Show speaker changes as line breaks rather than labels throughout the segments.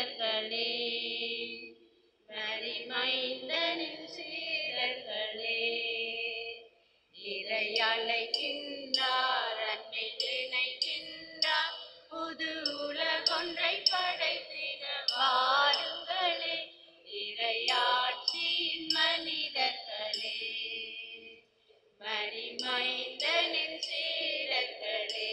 மனிதர்களே மரிமைந்தனின் சீடர்களே இறை அழைக்கின்றார் அன்பில் இணைக்கின்றார் புது உலகொன்றை படைத்திட வாருங்களே இறையாட்சியின் மனிதர்களே மரிமைந்தனின் சீடர்களே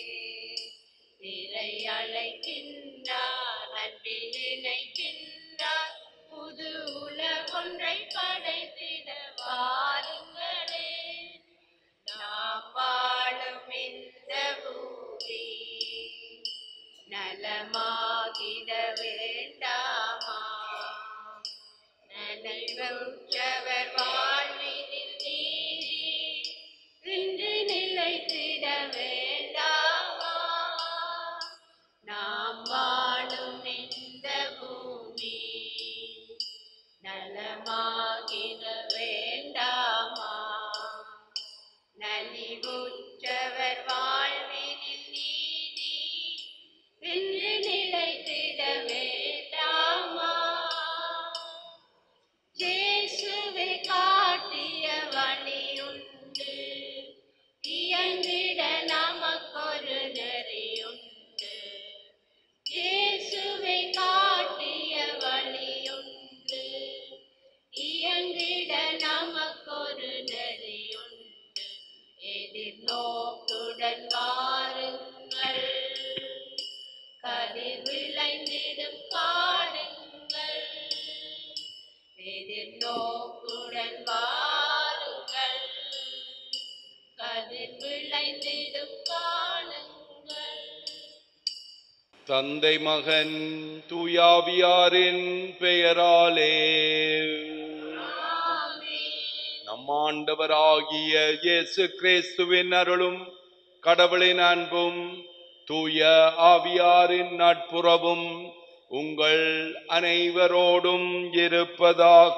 இறை அழைக்கின்றார் அன்பில் இணைக்கின்றார் புது உலகொன்றை படைத்திட வாருங்களே நாம் வாழும் இந்த பூமி நலமாகிட வேண்டாமா நனைவுற்றவர் வாழ்வினில் நீதி இன்று நிலைத்திட வேண்டாமா நாம் வாழும் இந்த பூமி நலமாகிட வேண்டாமா நலிவுற்றவர் வாழ்வினில் நீதி இன்று நிலைத்திட வேண்டாமா ஜேசுவை காட்டிய வழியுண்டு இயங்கிட நமக்கொரு நெறியுண்டு இயேசுவை காட்டிய வழியுண்டு இயங்கிட நமக்கொரு நெறியுண்டு எதிர்நோக்குடன் வாருங்கள் கதிர் விளைந்திடும் காடுங்கள் எதிர்நோக்குடன் வாருங்கள் கதிர் விளைந்திடும் காணுங்கள்
தந்தை மகன் தூயாவியாரின் பெயராலே நம் ஆண்டவராகிய இயேசு கிறிஸ்துவின் அருளும் கடவுளின் அன்பும் தூய ஆவியாரின் நட்புறவும் உங்கள் அனைவரோடும் இருப்பதாக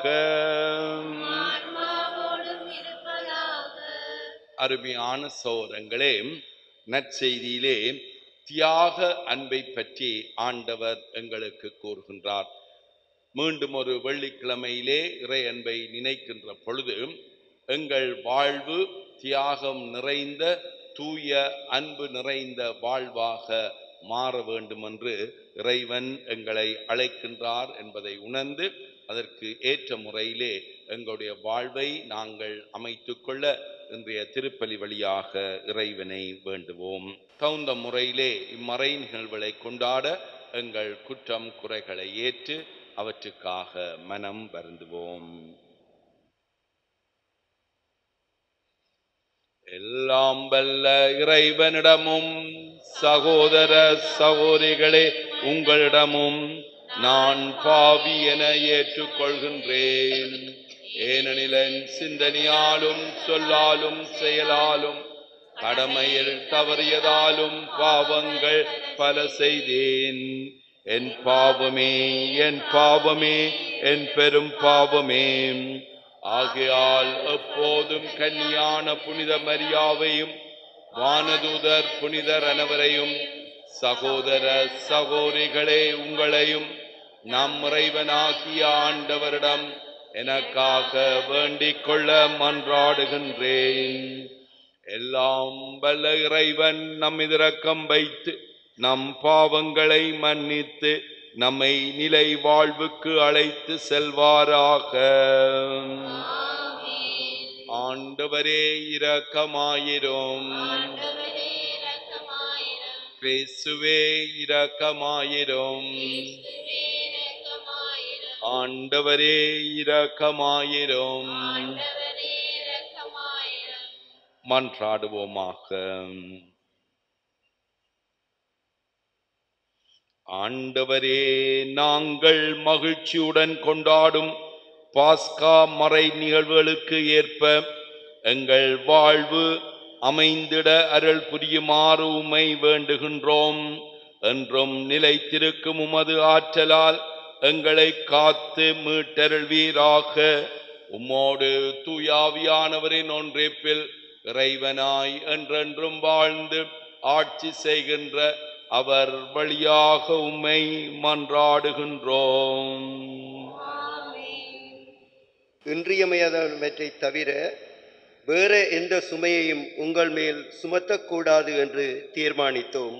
ஆன்மாவோடும் இருப்பதாக
அருமையான சோதங்களே நற்செய்தியிலே தியாக அன்பை பற்றி ஆண்டவர் எங்களுக்கு கூறுகின்றார் மீண்டும் ஒரு வெள்ளிக்கிழமையிலே இறை அன்பை நினைக்கின்ற பொழுது எங்கள் வாழ்வு தியாகம் நிறைந்த தூய அன்பு நிறைந்த வாழ்வாக மாற வேண்டும் என்று இறைவன் எங்களை அழைக்கின்றார் என்பதை உணர்ந்து அதற்கு ஏற்ற முறையிலே எங்களுடைய வாழ்வை நாங்கள் அமைத்துக்கொள்ள இன்றைய திருப்பலி வழியாக இறைவனை வேண்டுவோம் தகுந்த முறையிலே இம்மறை நிகழ்வுகளை கொண்டாட எங்கள் குற்றம் குறைகளை ஏற்று அவற்றுக்காக மனம் வருந்துவோம் எல்லாம் வல்ல இறைவனிடமும் சகோதர சகோதரிகளே உங்களிடமும் நான் பாவி என ஏற்றுக்கொள்கின்றேன் ஏனெனில் என் சிந்தனையாலும் சொல்லாலும் செயலாலும் கடமையில் தவறியதாலும் பாவங்கள் பல செய்தேன் என் பாவமே என் பாவமே என் பெரும் பாவமே ஆகையால் எப்போதும் கன்னியான புனித மரியாவையும் வானதூதர் புனிதர் அனைவரையும் சகோதர சகோதரிகளே உங்களையும் நம் இறைவனாகிய ஆண்டவரிடம் எனக்காக வேண்டிக் கொள்ள மன்றாடுகின்றேன் எல்லாம் வல்ல இறைவன் நம் இரக்கம் வைத்து நம் பாவங்களை மன்னித்து நம்மை நிலை வாழ்வுக்கு அழைத்து செல்வாராக ஆண்டவரே இரக்கமாயிரும்
ஆண்டவரே இரக்கமாயிரம்
கிறிஸ்துவே இரக்கமாயிரும்
கிறிஸ்துவே இரக்கமாயிரம்
ஆண்டவரே இரக்கமாயிரும்
ஆண்டவரே இரக்கமாயிரம்
மன்றாடுவோமாக ஆண்டவரே நாங்கள் மகிழ்ச்சியுடன் கொண்டாடும் பாஸ்கா மறை நிகழ்வுகளுக்கு ஏற்ப எங்கள் வாழ்வு அமைந்திட அருள் புரியுமாறு உமை வேண்டுகின்றோம் என்றும் நிலைத்திருக்கும் உமது ஆற்றலால் எங்களை காத்து மீட்டருள்வீராக உம்மோடு தூயாவியானவரின் ஒன்றிப்பில் இறைவனாய் என்றென்றும் வாழ்ந்து ஆட்சி செய்கின்ற அவர் வழியாக உம்மை மன்றாடுகின்றோம்
இன்றியமையாதவற்றை தவிர வேற எந்த சுமையையும் உங்கள் மேல் சுமத்தக்கூடாது என்று தீர்மானித்தோம்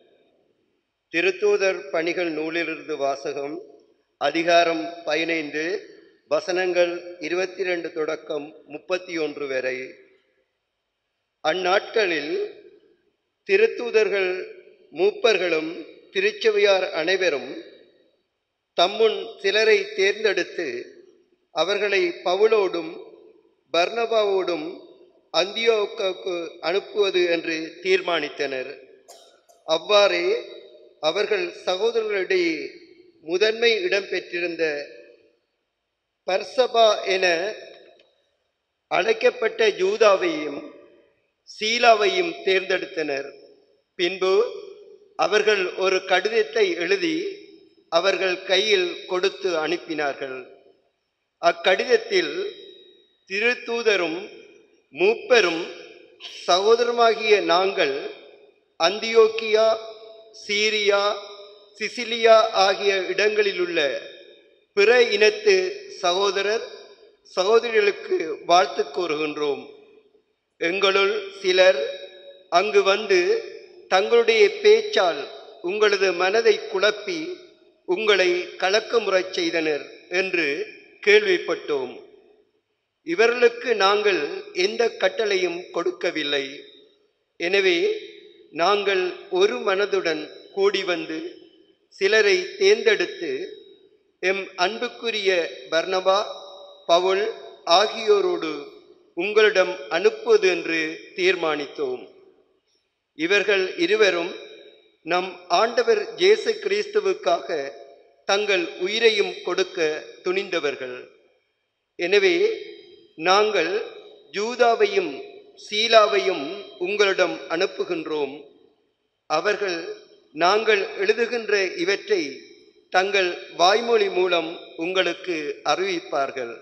திருத்தூதர் பணிகள் நூலிலிருந்து வாசகம் அதிகாரம் பதினைந்து வசனங்கள் இருபத்தி ரெண்டு தொடக்கம் முப்பத்தி ஒன்று வரை அந்நாட்களில் திருத்தூதர்கள் மூப்பர்களும் திருச்சபையார் அனைவரும் தம்முன் சிலரை தேர்ந்தெடுத்து அவர்களை பவுலோடும் பர்னபாவோடும் அந்தியோக்காவுக்கு அனுப்புவது என்று தீர்மானித்தனர் அவ்வாறே அவர்கள் சகோதரர்களிடையே முதன்மை இடம் பெற்றிருந்த பர்சபா என அழைக்கப்பட்ட யூதாவையும் சீலாவையும் தேர்ந்தெடுத்தனர் பின்பு அவர்கள் ஒரு கடிதத்தை எழுதி அவர்கள் கையில் கொடுத்து அனுப்பினார்கள் அக்கடிதத்தில் திருத்தூதரும் மூப்பரும் சகோதரமாகிய நாங்கள் அந்தியோக்கியா சீரியா சிசிலியா ஆகிய இடங்களிலுள்ள பிற இனத்து சகோதரர் சகோதரிகளுக்கு வாழ்த்து கூறுகின்றோம் எங்களுள் சிலர் அங்கு வந்து தங்களுடைய பேச்சால் உங்களது மனதை குழப்பி உங்களை கலக்கமுறச் செய்தனர் என்று கேள்விப்பட்டோம் இவர்களுக்கு நாங்கள் எந்த கட்டளையும் கொடுக்கவில்லை எனவே நாங்கள் ஒரு மனதுடன் கூடி வந்து சிலரை தேர்ந்தெடுத்து எம் அன்புக்குரிய பர்னபா பவுல் ஆகியோரோடு உங்களிடம் அனுப்புவது என்று தீர்மானித்தோம் இவர்கள் இருவரும் நம் ஆண்டவர் இயேசு கிறிஸ்துவுக்காக தங்கள் உயிரையும் கொடுக்க துணிந்தவர்கள் எனவே நாங்கள் ஜூதாவையும் சீலாவையும் உங்களிடம் அனுப்புகின்றோம் அவர்கள் நாங்கள் எழுதுகின்ற இவற்றை தங்கள் வாய்மொழி மூலம் உங்களுக்கு அறிவிப்பார்கள்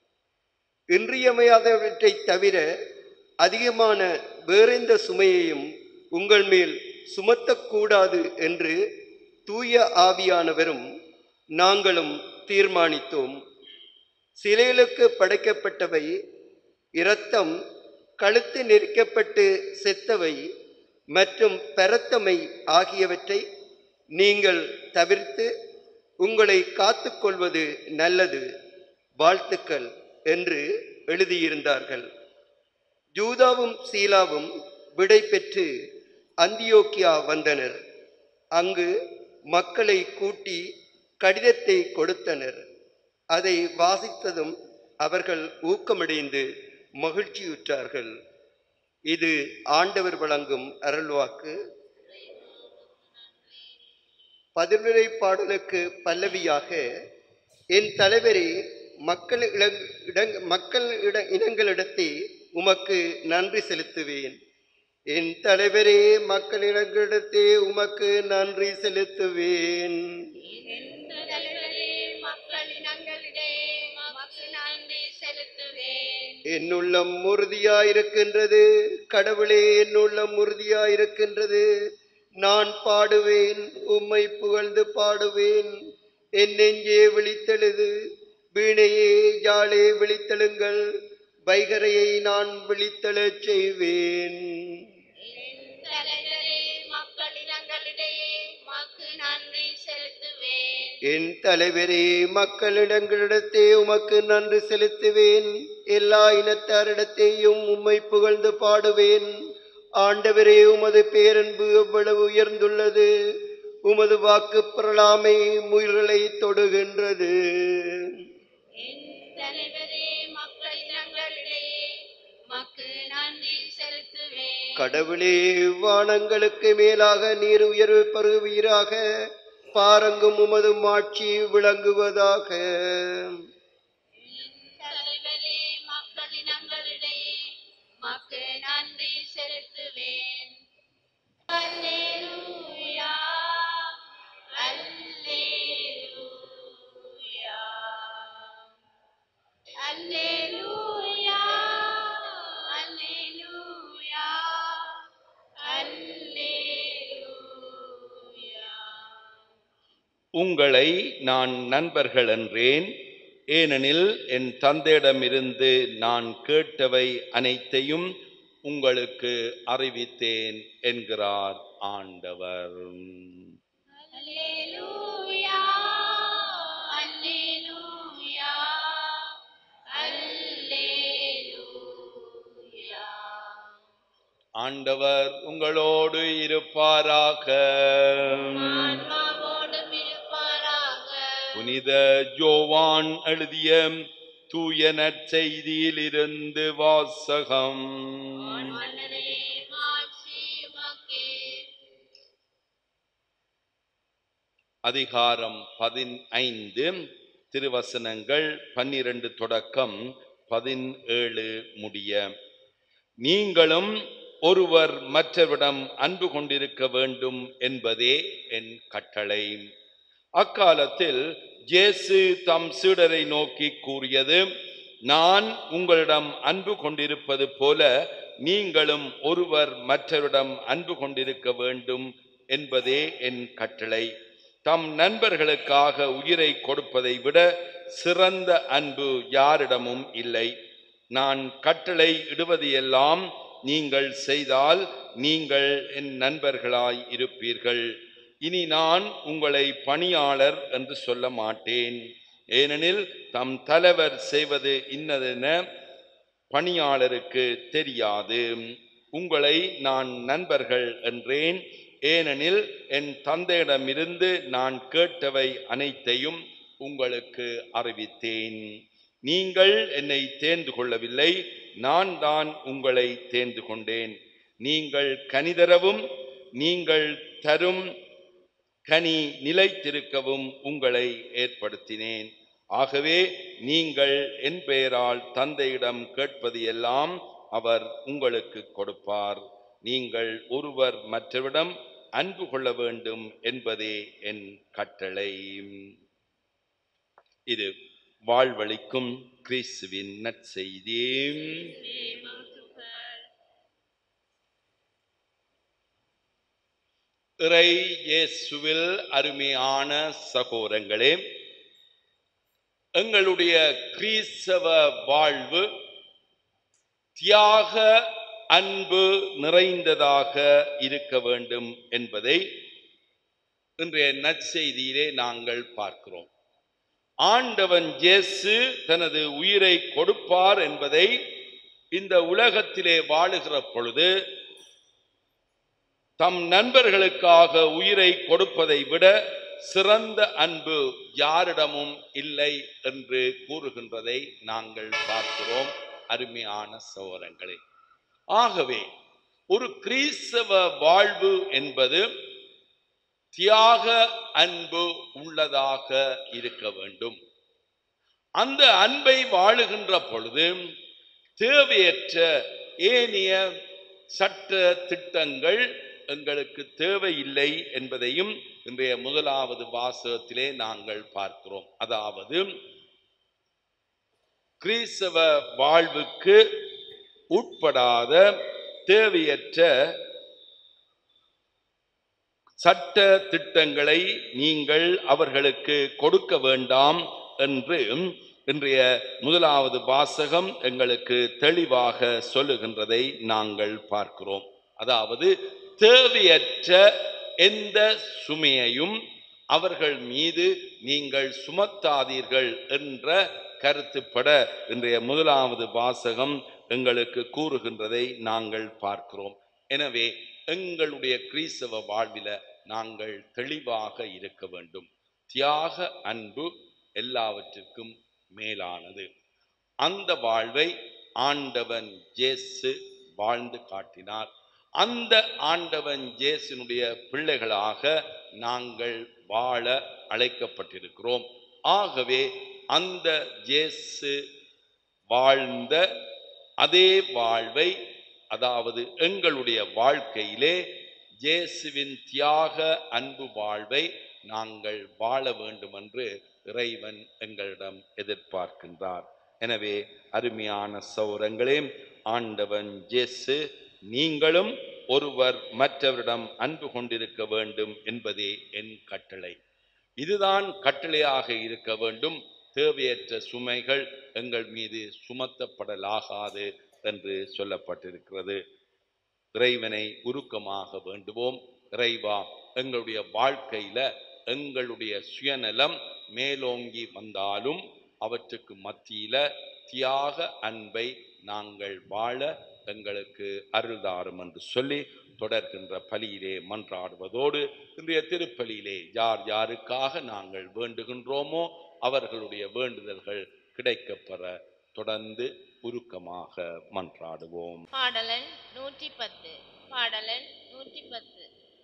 இன்றியமையாதவற்றை தவிர அதிகமான வேறெந்த சுமையையும் உங்கள் மேல் சுமத்தக்கூடாது என்று தூய ஆவியானவரும் நாங்களும் தீர்மானித்தோம் சிலைகளுக்கு படைக்கப்பட்டவை இரத்தம் கழுத்து நெரிக்கப்பட்டு செத்தவை மற்றும் பெரத்தமை ஆகியவற்றை நீங்கள் தவிர்த்து உங்களை காத்துக்கொள்வது நல்லது வாழ்த்துக்கள் என்று எழுதியிருந்தார்கள் ஜூதாவும் சீலாவும் விடை பெற்று அந்தியோக்கியா வந்தனர் அங்கு மக்களை கூட்டி கடிதத்தை கொடுத்தனர் அதை வாசித்ததும் அவர்கள் ஊக்கமடைந்து மகிழ்ச்சியுற்றார்கள் இது ஆண்டவர் வழங்கும் அருள்வாக்கு பதிலுரை பாடலுக்கு பல்லவியாக என் தலைவரே மக்கள் இளங் இடங் மக்கள் இட இனங்களிடத்தே உமக்கு நன்றி செலுத்துவேன் என் தலைவரே மக்கள் இனங்களிடத்தே உமக்கு நன்றி செலுத்துவேன்
தலைவரே மக்களினங்களிடையே மக்கு நன்றி செலுத்துவேன்
என் உள்ளம் உறுதியாயிருக்கின்றது கடவுளே என் உள்ளம் உறுதியாயிருக்கின்றது நான் பாடுவேன் உம்மை புகழ்ந்து பாடுவேன் என் நெஞ்சே விழித்தெழுது வீணையே ஜாலே விழித்தெழுங்கள் வைகரையை நான் விழித்தெழச் செய்வேன்
தலைவரே மக்களினங்களிடையே மக்கு நன்றி செலுத்துவேன்
என் தலைவரே மக்களிடங்களிடத்தே உமக்கு நன்றி செலுத்துவேன் எல்லா இனத்தாரிடத்தேயும் உம்மை புகழ்ந்து பாடுவேன் ஆண்டவரே உமது பேரன்பு எவ்வளவு உயர்ந்துள்ளது உமது வாக்கு பிரலாமை முயல்களை தொடுகின்றது
என் தலைவரே மக்களினங்களிடையே மக்கு நன்றி செலுத்துவேன்
கடவுளே வானங்களுக்கு மேலாக நீர் உயர்வு பருவீராக பாரங்கும் உமது மாட்சி விளங்குவதாக
தலைவரே மக்களினங்களிடையே மக்கு நன்றி செலுத்துவேன் அல்லேலூயா அல்லேலூயா அல்லேலூயா அல்லேலூயா அல்லேலூயா
உங்களை நான் நண்பர்கள் என்றேன் ஏனெனில் என் தந்தையிடமிருந்து நான் கேட்டவை அனைத்தையும் உங்களுக்கு அறிவித்தேன் என்கிறார் ஆண்டவர்
அல்லேலூயா அல்லேலூயா அல்லேலூயா
ஆண்டவர் உங்களோடு இருப்பாராக
ஆன்மாவோடும் இருப்பாராக
புனித ஜோவான் எழுதிய தூய நற்செய்தியில் இருந்து வாசகம்
ஆண்டவரே மாட்சி உமக்கே
அதிகாரம் பதினைந்து திருவசனங்கள் பன்னிரண்டு தொடக்கம் பதினேழு முடிய நீங்களும் ஒருவர் மற்றவரிடம் அன்பு கொண்டிருக்க வேண்டும் என்பதே என் கட்டளை அக்காலத்தில் இயேசு தம் சீடரை நோக்கி கூறியது நான் உங்களிடம் அன்பு கொண்டிருப்பது போல நீங்களும் ஒருவர் மற்றவரிடம் அன்பு கொண்டிருக்க வேண்டும் என்பதே என் கட்டளை தம் நண்பர்களுக்காக உயிரை கொடுப்பதை விட சிறந்த அன்பு யாரிடமும் இல்லை நான் கட்டளை இடுவது எல்லாம் நீங்கள் செய்தால் நீங்கள் என் நண்பர்களாய் இருப்பீர்கள் இனி நான் உங்களை பணியாளர் என்று சொல்ல மாட்டேன் ஏனெனில் தம் தலைவர் செய்வது இன்னதென பணியாளருக்கு தெரியாது உங்களை நான் நண்பர்கள் என்றேன் ஏனெனில் என் தந்தையிடமிருந்து நான் கேட்டவை அனைத்தையும் உங்களுக்கு அறிவித்தேன் நீங்கள் என்னை தேர்ந்து கொள்ளவில்லை நான் தான் உங்களை தேர்ந்து கொண்டேன் நீங்கள் கனிதரவும் நீங்கள் தரும் கனி நிலைத்திருக்கவும் உங்களை ஏற்படுத்தினேன் ஆகவே நீங்கள் என் பெயரால் தந்தையிடம் கேட்பது எல்லாம் அவர் உங்களுக்கு கொடுப்பார் நீங்கள் ஒருவர் மற்றவிடம் அன்பு கொள்ள வேண்டும் என்பதே என் கட்டளை இது வாழ்வளிக்கும் கிறிஸ்துவின் நற்செய்தி இறை இயேசுவில் அருமையான சகோதரங்களே எங்களுடைய கிறிஸ்தவ வாழ்வு தியாக அன்பு நிறைந்ததாக இருக்க வேண்டும் என்பதை இன்றைய நற்செய்தியிலே நாங்கள் பார்க்கிறோம் ஆண்டவன் இயேசு தனது உயிரை கொடுப்பார் என்பதை இந்த உலகத்திலே வாழுகிற பொழுது தம் நண்பர்களுக்காக உயிரை கொடுப்பதை விட சிறந்த அன்பு யாரிடமும் இல்லை என்று கூறுகின்றதை நாங்கள் பார்க்கிறோம் அருமையான சோரங்களே ஆகவே ஒரு கிறிஸ்தவ வாழ்வு என்பது தியாக அன்பு உள்ளதாக இருக்க வேண்டும் அந்த அன்பை வாழுகின்ற பொழுது தேவையற்ற ஏனைய சட்ட திட்டங்கள் எங்களுக்கு தேவையில்லை என்பதையும் இன்றைய முதலாவது வாசகத்திலே நாங்கள் பார்க்கிறோம் அதாவது கிறிஸ்தவ வாழ்வுக்கு உட்படாத தேவையற்ற சட்ட திட்டங்களை நீங்கள் அவர்களுக்கு கொடுக்க வேண்டாம் என்று இன்றைய முதலாவது வாசகம் எங்களுக்கு தெளிவாக சொல்லுகின்றதை நாங்கள் பார்க்கிறோம் அதாவது தேவையற்ற எந்த சுமையையும் அவர்கள் மீது நீங்கள் சுமத்தாதீர்கள் என்ற கருத்துப்பட இன்றைய முதலாவது வாசகம் எங்களுக்கு கூறுகின்றதை நாங்கள் பார்க்கிறோம் எனவே எங்களுடைய கிறிஸ்தவ வாழ்வில நாங்கள் தெளிவாக இருக்க வேண்டும் தியாக அன்பு எல்லாவற்றிற்கும் மேலானது அந்த வாழ்வை ஆண்டவன் ஜேசு வாழ்ந்து காட்டினார் அந்த ஆண்டவன் ஜேசுனுடைய பிள்ளைகளாக நாங்கள் வாழ அழைக்கப்பட்டிருக்கிறோம் ஆகவே அந்த ஜேசு வாழ்ந்த அதே வாழ்வை அதாவது எங்களுடைய வாழ்க்கையிலே இயேசுவின் தியாக அன்பு வாழ்வை நாங்கள் வாழ வேண்டும் என்று இறைவன் எங்களிடம் எதிர்பார்க்கின்றார் எனவே அருமையான சௌரங்களே ஆண்டவன் இயேசு நீங்களும் ஒருவர் மற்றவரிடம் அன்பு கொண்டிருக்க வேண்டும் என்பதே என் கட்டளை இதுதான் கட்டளையாக இருக்க வேண்டும் தேவையற்ற சுமைகள் எங்கள் மீது சுமத்தப்படலாகாது என்று சொல்லப்பட்டிருக்கிறது இறைவனை உருக்கமாக வேண்டுவோம் இறைவா எங்களுடைய வாழ்க்கையில எங்களுடைய சுயநலம் மேலோங்கி வந்தாலும் அவற்றுக்கு மத்தியில தியாக அன்பை நாங்கள் வாழ எங்களுக்கு அருள்தாரும் என்று சொல்லி தொடர்கின்ற பலியிலே மன்றாடுவதோடு இன்றைய திருப்பலியிலே யார் யாருக்காக நாங்கள் வேண்டுகின்றோமோ அவர்களுடைய வேண்டுதல்கள் கிடைக்கப்பெற தொடர்ந்து உருக்கமாக மன்றாடுவோம்
பாடலன் நூற்றி பத்து பாடலன் நூற்றி பத்து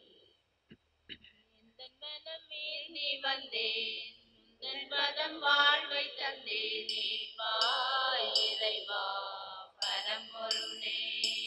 எந்தன் மனமே நீ வந்தேன் உந்தன் பதம் வாழ்வை தந்தேனே வா இறைவா பரம்பொருளே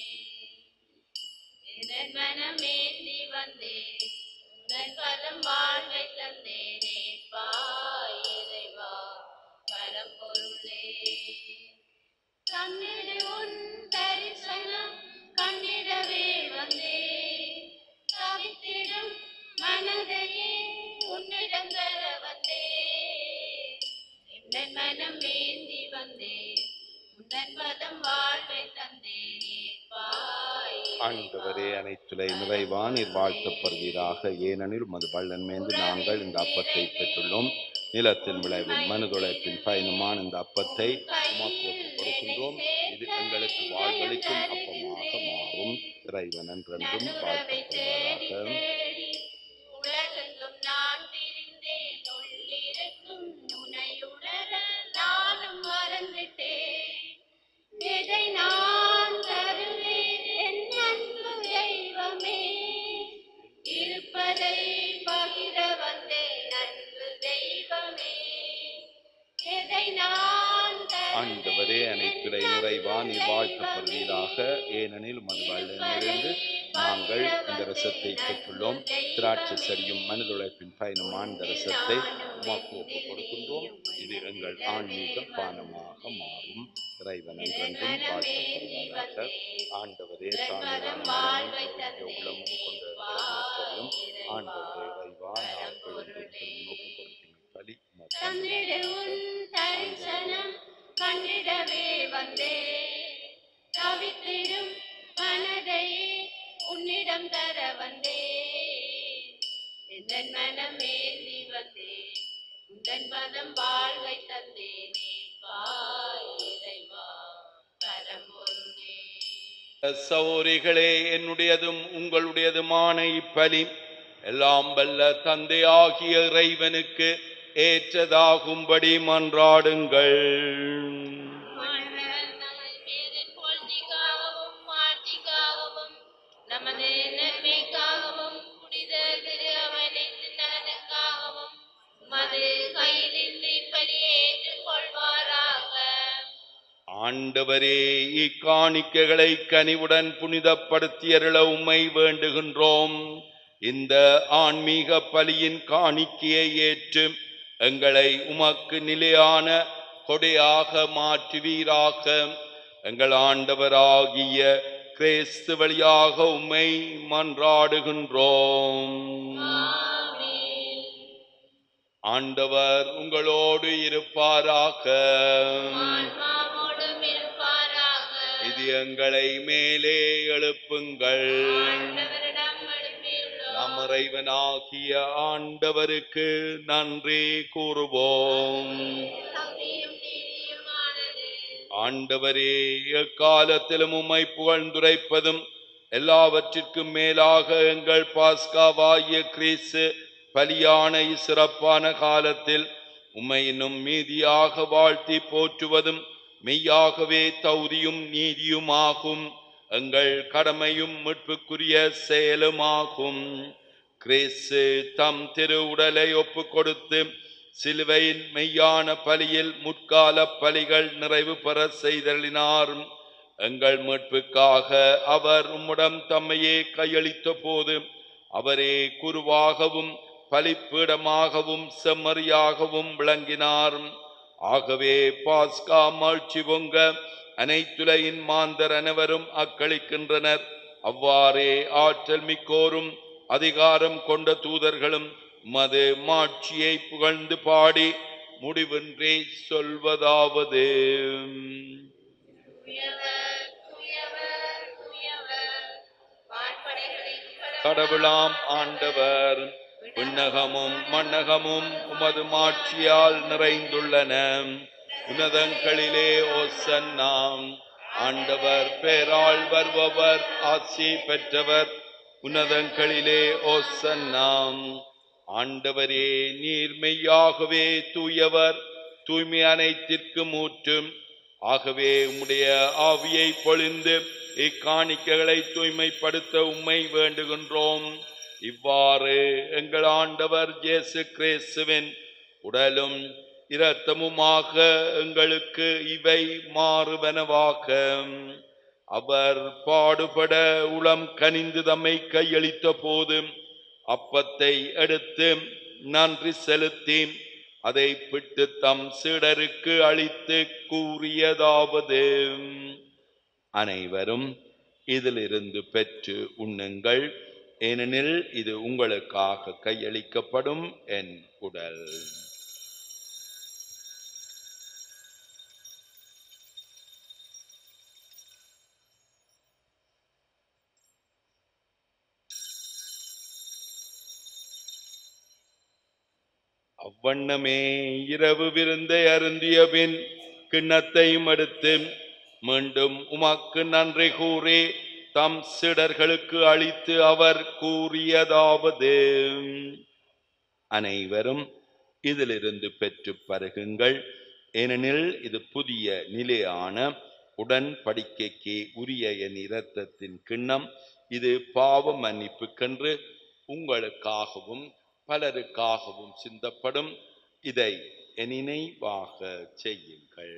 எந்தன் மனமே நீ வந்தேன் உந்தன் பதம் வாழ்வை தந்தேனே வா இறைவா பரம்பொருளே கண்ணிடு உன் தரிசனம் கண்ணிடவே வந்தே தவித்திடும் மனதையே உன்னிடம் தர வந்தே என் மனம் ஏந்தி வந்தே உந்தன் பதம் வாழ்வை தந்தேனே பாய்
ஆண்டவரே அனைத்துலை நிறைவா நீர் வாழ்த்தப்படுவீராக ஏனெனில் மது பள்ளன்மேந்து நாங்கள் இந்த அப்பத்தை பெற்றுள்ளோம் நிலத்தின் விளைவும் மனுதுளைப்பின் பயனுமான இந்த அப்பத்தை உமக்கு ஒப்புக் கொடுக்கின்றோம் இது எங்களுக்கு வாழ்வளிக்கும் அப்பமாக மாறும் இறைவன் என்றென்றும்
நடுவுறவை தேடி
வாழ்த்தப்படுவதாக
தேடி உலகெங்கும் நான் திரிந்தேன் உள்ளிருக்கும் உனையுணர நானும் மறந்துட்டேன் எதை நான் தருவேன் என் அன்பு தெய்வமே இருப்பதை பகிர வந்தேன் அன்பு தெய்வமே எதை நான் தருவேன்
ஆண்டவரே அனைத்துலை நிறைவா நீர் வாழ்த்தப்படுவீராக ஏனெனில் மது வள்ளனிலிருந்து நாங்கள் இந்த ரசத்தை பெற்றுள்ளோம் திராட்சை சரியும் மனிதுழைப்பின் பயனுமான இந்த ரசத்தை உமக்கு ஒப்புக் கொடுக்கின்றோம் இது எங்கள் ஆன்மீக பானமாக மாறும் இறைவன் என்றென்றும் வாழ்த்தப்படுவதாக ஆண்டவரே தாழ்வான உள்ளமும் கொண்ட சொல்லும் ஆண்டவரே இறைவா நாங்கள் ஒப்புக் கொடுக்கும் பலி உமக்கு
தந்திடு உன் தரிசனம் கண்டிடவே வந்தே தவித்திடும் மனதையே உன்னிடம் தர வந்தே எந்தன் மனமே நீ வந்தே உந்தன் பதம் வாழ்வை தந்தேனே பாய் இறைவா பரம்பொருளே
சௌரிகளே என்னுடையதும் உங்களுடையதுமான இப்பலி எல்லாம் வல்ல தந்தையாகிய இறைவனுக்கு ஏற்றதாகும்படி மன்றாடுங்கள்
ஆண்டவர் நமது பேரின் புகழ்ச்சிக்காகவும் மாட்சிக்காகவும் நமது நன்மைக்காகவும் புனித திரு அவனின் நலனுக்காகவும் மது கையிலிருந்து இப்படியே ஏற்றுக்கொள்வாராக
ஆண்டவரே இக்காணிக்கைகளை கனிவுடன் புனிதப்படுத்தியருள உம்மை வேண்டுகின்றோம் இந்த ஆன்மீக பலியின் காணிக்கையை ஏற்று எங்களை உமக்கு நிலையான கொடையாக மாற்றுவீராக எங்கள் ஆண்டவராகிய கிறிஸ்து வழியாக உம்மை மன்றாடுகின்றோம்
ஆமென்.
ஆண்டவர் உங்களோடு இருப்பாராக
ஆன்மாவோடும் இருப்பாராக
இது எங்களை மேலே எழுப்புங்கள்
ஆண்டவரிடம் அனுப்பியுள்ளோம்
நம் இறைவனாகிய ஆண்டவருக்கு நன்றி கூறுவோம்
சக்தியும் நீதியுமானது
ஆண்டவரே எக்காலத்திலும் உம்மை புகழ்ந்துரைப்பதும் எல்லாவற்றிற்கும் மேலாக எங்கள் பாஸ்காவாகிய கிறிஸ்து பலியான இச்சிறப்பான காலத்தில் உம்மை இன்னும் மீதியாக வாழ்த்தி போற்றுவதும் மெய்யாகவே தௌதியும் நீதியுமாகும் எங்கள் கடமையும் மீட்புக்குரிய செயலுமாகும் கிறிஸ்து தம் திரு உடலை ஒப்பு கொடுத்து சிலுவையின் மெய்யான பலியில் முற்கால பலிகள் நிறைவு பெற செய்தலினார் எங்கள் மீட்புக்காக அவர் உம்முடம் தம்மையே கையளித்த போது அவரே குருவாகவும் பலிப்பீடமாகவும் செம்மறியாகவும் விளங்கினார் ஆகவே பாஸ்கா மாட்சி பொங்க அனைத்துலகின் மாந்தர் அனைவரும் அக்களிக்கின்றனர் அவ்வாறே ஆற்றல் மிக்கோரும் அதிகாரம் கொண்ட தூதர்களும் மது மாட்சியை புகழ்ந்து பாடி முடிவின்றி சொல்வதாவது
தூயவர், தூயவர், தூயவர். வான்படைகளின்
கடவுளாம் ஆண்டவர் விண்ணகமும் மண்ணகமும் உமது மாட்சியால் நிறைந்துள்ளன உன்னதங்களிலே ஓசன்னாம் ஆண்டவர் பேரால் வருபவர் ஆசி பெற்றவர் உன்னதங்களிலே ஓசன்னாம் ஆண்டவரே நீர் மெய்யாகவே தூயவர் தூய்மை அனைத்திற்கும் ஊற்றும் ஆகவே உம்முடைய ஆவியை பொழிந்து இக்காணிக்கைகளை தூய்மைப்படுத்த உம்மை வேண்டுகின்றோம் இவ்வாறு எங்கள் ஆண்டவர் இயேசு கிறிஸ்துவின் உடலும் இரத்தமுமாக எங்களுக்கு இவை மாறுவனவாக அவர் பாடுபட உளம் கனிந்து தம்மை கையளித்த போது அப்பத்தை எடுத்து நன்றி செலுத்தி அதை பிட்டு தம் சீடருக்கு அளித்து கூறியதாவது அனைவரும் இதிலிருந்து பெற்று உண்ணுங்கள் ஏனெனில் இது உங்களுக்காக கையளிக்கப்படும் என் உடல் அவ்வண்ணமே இரவு விருந்தை அருந்திய பின் கிண்ணத்தையும் எடுத்து மீண்டும் உமக்கு நன்றி கூறி தம் சிடர்களுக்கு அளித்து அவர் கூறியதாவது அனைவரும் இதிலிருந்து பெற்று பருகுங்கள் ஏனெனில் இது புதிய நிலையான உடன்படிக்கைக்கு உரிய என் இரத்தத்தின் கிண்ணம் இது பாவ மன்னிப்புக்கென்று உங்களுக்காகவும் பலருக்காகவும் சிந்தப்படும் இதை என் நினைவாக செய்யுங்கள்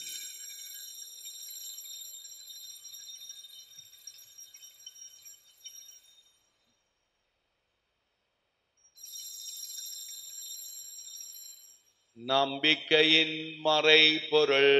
நம்பிக்கையின் மறைபொருள்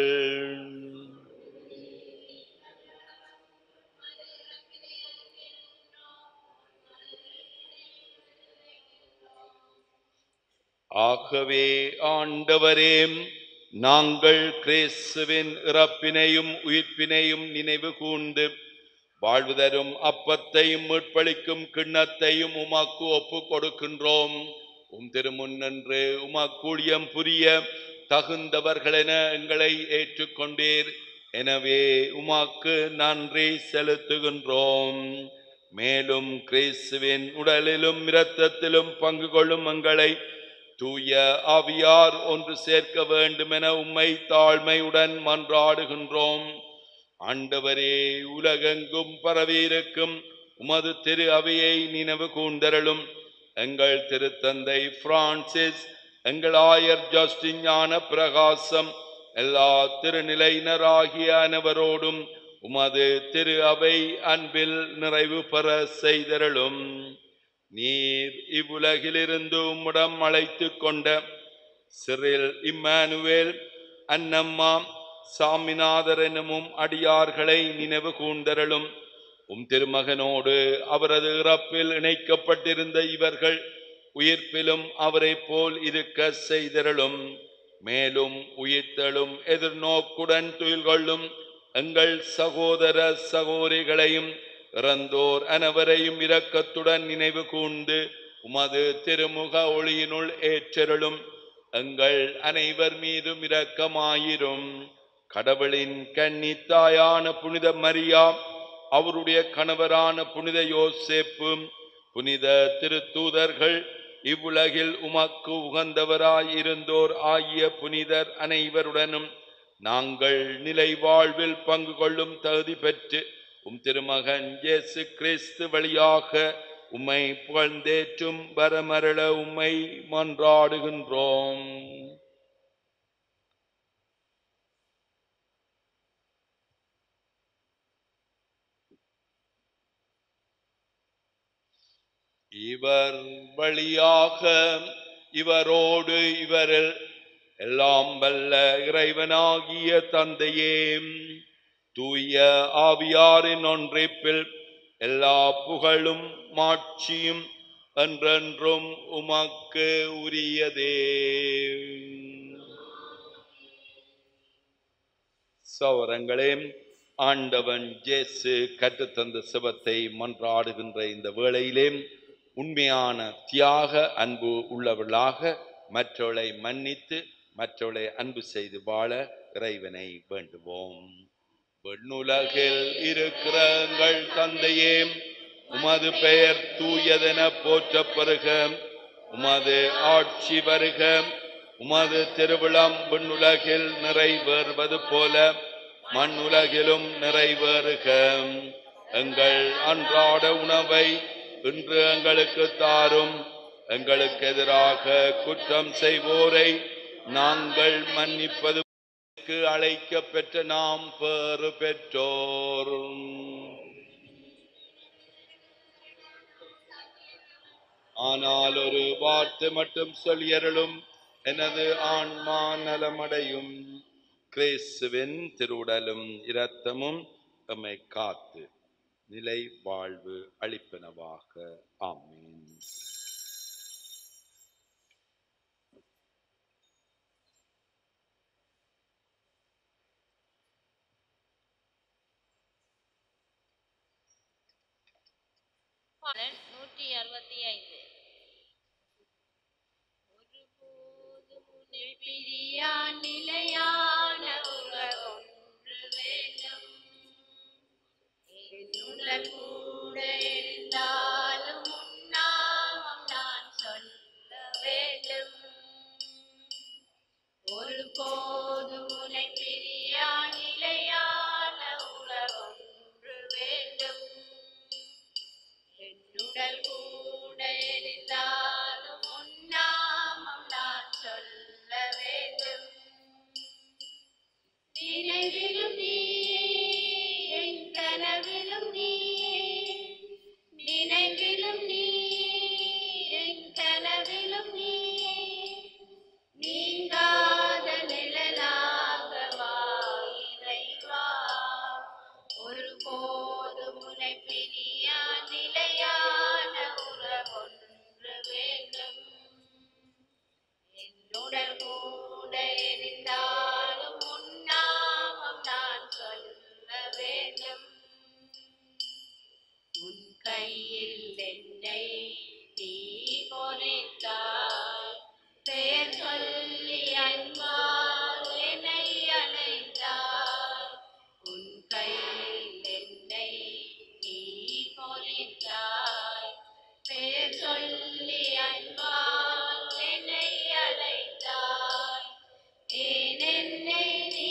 ஆகவே ஆண்டவரே நாங்கள் கிறிஸ்துவின் இறப்பினையும் உயிர்ப்பினையும் நினைவு கூர்ந்து வாழ்வு தரும் அப்பத்தையும் மீட்பளிக்கும் கிண்ணத்தையும் உமக்கு ஒப்பு கொடுக்கின்றோம் உம் திருமுன்னன்று உமக்கூழியம் புரிய தகுந்தவர்களென எங்களை ஏற்றுக்கொண்டீர் எனவே உமக்கு நன்றி செலுத்துகின்றோம் மேலும் கிறிஸ்துவின் உடலிலும் இரத்தத்திலும் பங்கு கொள்ளும் எங்களை தூய ஆவியார் ஒன்று சேர்க்க வேண்டுமென உம்மை தாழ்மையுடன் மன்றாடுகின்றோம் ஆண்டவரே உலகெங்கும் பரவியிருக்கும் உமது திரு அவையை நினைவு கூர்ந்தருளும் எங்கள் திருத்தந்தை பிரான்சிஸ் எங்கள் ஆயர் ஜஸ்டின் ஞான பிரகாசம் எல்லா திருநிலையினராகிய அனைவரோடும் உமது திரு அவை அன்பில் நிறைவு பெற செய்தருளும் நீர் இவ்வுலகிலிருந்து உம்முடம் அழைத்து கொண்ட சிறில் இம்மானுவேல் அன்னம்மா சாமிநாதர் என்னும் அடியார்களை நினைவு கூர்ந்தருளும் உம் திருமகனோடு அவரது இறப்பில் இணைக்கப்பட்டிருந்த இவர்கள் உயிர்ப்பிலும் அவரைப் போல் இருக்க செய்தருளும் மேலும் உயிர்த்தலும் எதிர்நோக்குடன் துயில் கொள்ளும் எங்கள் சகோதர சகோதரிகளையும் இறந்தோர் அனைவரையும் இரக்கத்துடன் நினைவு கூர்ந்து உமது திருமுக ஒளியினுள் ஏற்றருளும் எங்கள் அனைவர் மீதும் இரக்கமாயிரும் கடவுளின் கன்னித்தாயான புனித மரியா அவருடைய கணவரான புனித யோசேப்பு புனித திருத்தூதர்கள் இவ்வுலகில் உமக்கு உகந்தவராயிருந்தோர் ஆகிய புனிதர் அனைவருடனும் நாங்கள் நிலை வாழ்வில் பங்கு கொள்ளும் தகுதி பெற்று உம் திருமகன் இயேசு கிறிஸ்து வழியாக உம்மை புகழ்ந்தேற்றும் வரமருள உம்மை மன்றாடுகின்றோம் இவர் வழியாக இவரோடு இவரில் எல்லாம் வல்ல இறைவனாகிய தந்தையே தூய ஆவியாரின் ஒன்றிப்பில் எல்லா புகழும் மாட்சியும் என்றென்றும் உமக்கு உரியதே சௌரங்களே ஆண்டவன் ஜேசு கற்றுத்தந்த சிவத்தை மன்றாடுகின்ற இந்த வேளையிலே உண்மையான தியாக அன்பு உள்ளவர்களாக மற்றவளை மன்னித்து மற்றவளை அன்பு செய்து வாழ இறைவனை வேண்டுவோம் வெண்ணுலகில் இருக்கிற எங்கள் தந்தையே உமது பெயர் தூயதென போற்றப் பெறுக உமது ஆட்சி வருக உமது திருவிழம் விண்ணுலகில் நிறைவேறுவது போல மண்ணுலகிலும் நிறைவேறுக எங்கள் அன்றாட உணவை இன்று எங்களுக்கு தாரும் எங்களுக்கு எதிராக குற்றம் செய்வோரை நாங்கள் மன்னிப்பது அழைக்க பெற்ற நாம் பேறு பெற்றோர் ஆனால் ஒரு வார்த்தை மட்டும் சொல்லியருளும் எனது ஆன்மா நலமடையும் கிறிஸ்துவின் திருவுடலும் இரத்தமும் எம்மை காத்து நிலை வாழ்வு அளிப்பனவாக ஆமீன்
பாடல் நூற்றி அறுபத்தி ஐந்து ஒருபோதும் உன்னை பிரியா நிலையான உறவொன்று வேண்டும் என்னுடன் கூட இருந்தாலும் உன்னாமம் நான் சொல்ல வேண்டும் ஒருபோதும் உன்னை பிரியா நிலையான உறவொன்று வேண்டும் என்னுடல் கூட எரிந்தாலும் உன்னாமம் நான் சொல்ல வேண்டும் நினைவிலும் நீ என் கனவிலும் நீ நினைவிலும் நீ என் கனவிலும் நீ நீங்காத நிழலாக வா இறைவா ஒருபோதும் உன்னை பிரியா நிலையான உறவொன்று வேண்டும் என்னுடன் கூட எரிந்தாலும் உன்னாமம் நான் சொல்ல வேண்டும் உன் கையில் என்னை நீ பொறித்தாய் பெயர் சொல்லி அன்பால் என்னை அழைத்தாய் உன் கையில் என்னை நீ பொறித்தாய் பெயர் சொல்லி அன்பால் என்னை அழைத்தாய் ஏன் என்னை நீ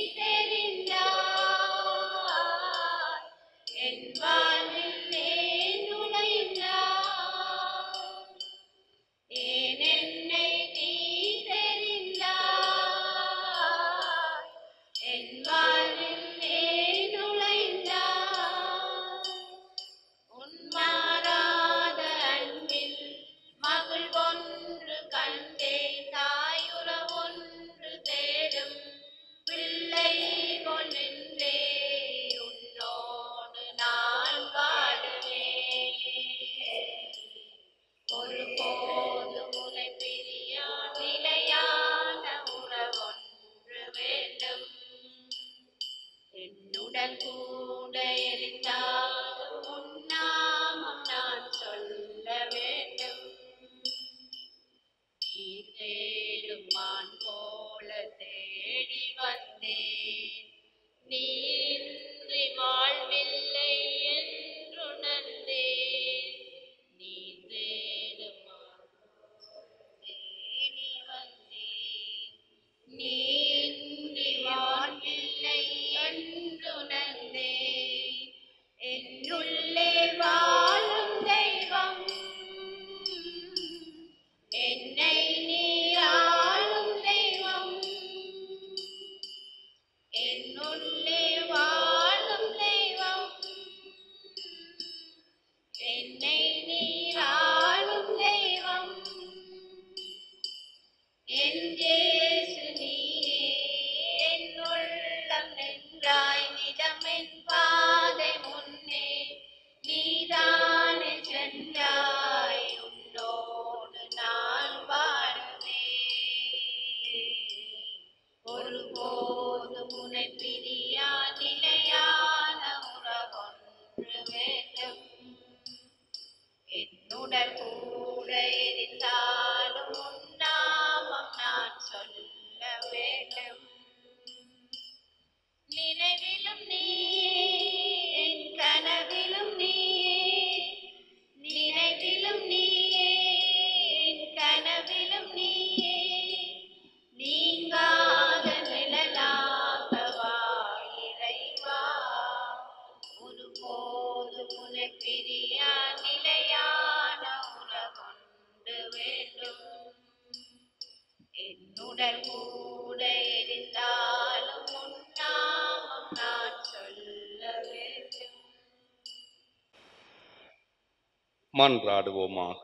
தெரிந்தாய் என் வாழ்வில் ஏன் நுழைந்தாய் ஏன் என்னை நீ தெரிந்தாய் என் வாழ்வில் ஏன் நுழைந்தாய் உன் மாறாத அன்பில் மகள் ஒன்று கண்டே தாயுற ஒன்று தேடும் பிள்ளை போல் நின்றே உன்னோடு நான் வாழுவேன் ஒருபோது உனை பிரியா நிலையான உறவொன்று வேண்டும் என்னுடன் கூட எரிந்தாலும் உன்னாமம் நான் சொல்ல வேண்டும் நீ தேடும் மான் போல தேடி வந்தேன் நீ இன்றி வாழ்வில்லை என்றுணர்ந்தேன் நீ தேடும் மான் தேடி வந்தேன் நீ இன்றி வாழ்வில்லை என்றுணர்ந்தேன் என்னுள்ளே வாழும் தெய்வம் என்னை நீ ஆளும் தெய்வம் என்னுள்ளே வாழும் தெய்வம் என்னை நீ ஆளும் தெய்வம் என் ஜேசு நீயே என் உள்ளம் நின்றாய் நிதம் என் பாதை முன்னே நீதானே சென்றாய் உன் நீங்காத நிழலாகவா இறைவா ஒருபோது உன்னை பிரியா நிலையான உலகொண்டு வேண்டும் என்னுடன் கூட எரிந்தாலும் உன்னாமம் நான் சொல்ல வேண்டும்
மன்றாடுவோமாக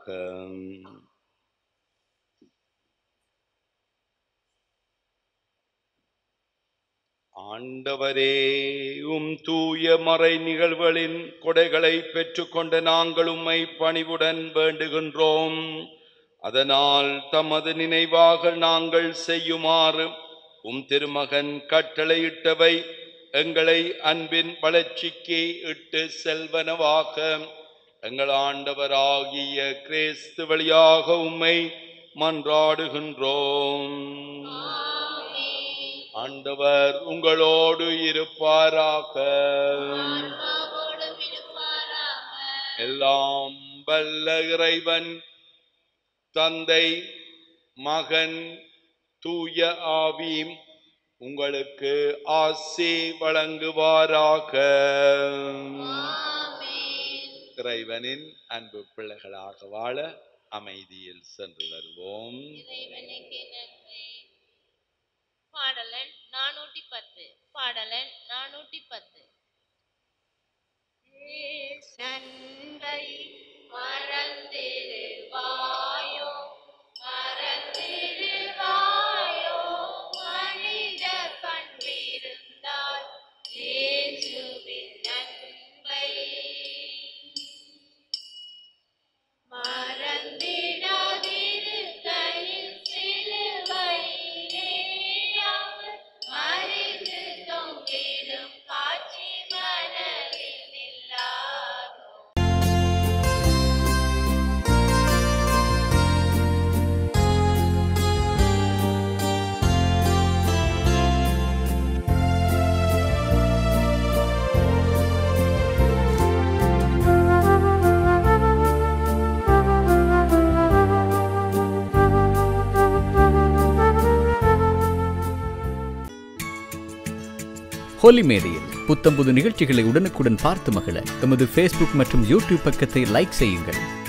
ஆண்டவரே உம் தூய மறை நிகழ்வுகளின் கொடைகளை பெற்றுக்கொண்ட நாங்கள் உம்மை பணிவுடன் வேண்டுகின்றோம் அதனால் தமது நினைவாக நாங்கள் செய்யுமாறு உம் திருமகன் கட்டளையிட்டவை எங்களை அன்பின் வளர்ச்சிக்கு இட்டு செல்வனவாக எங்கள் ஆண்டவராகிய கிறிஸ்து வழியாக உம்மை மன்றாடுகின்றோம் ஆண்டவர் உங்களோடு இருப்பாராக
ஆன்மாவோடும் இருப்பாராக
எல்லாம் வல்ல இறைவன் தந்தை மகன் தூய ஆவியும் உங்களுக்கு ஆசி வழங்குவாராக
ஆமென்
இறைவனின் அன்பு பிள்ளைகளாக வாழ அமைதியில் சென்று வருவோம்
இறைவனுக்கு நன்றி பாடலன் நானூற்றி பத்து பாடலன் நானூற்றி பத்து சண்டை மறந்திருவாயோ மறந்திருவாயோ மனித பண்பிருந்தால் இயேசுவின் அன்பை மறந்திடாதிருக்கையில் சிலுவையிலே அவர் மறித்து தொங்கிடும் காட்சி மனதில் நில்லாதோ
ஹோலி மேடையில் புத்தம்புது நிகழ்ச்சிகளை உடனுக்குடன் பார்த்து மகிழ எமது ஃபேஸ்புக் மற்றும் யூடியூப் பக்கத்தை லைக் செய்யுங்கள்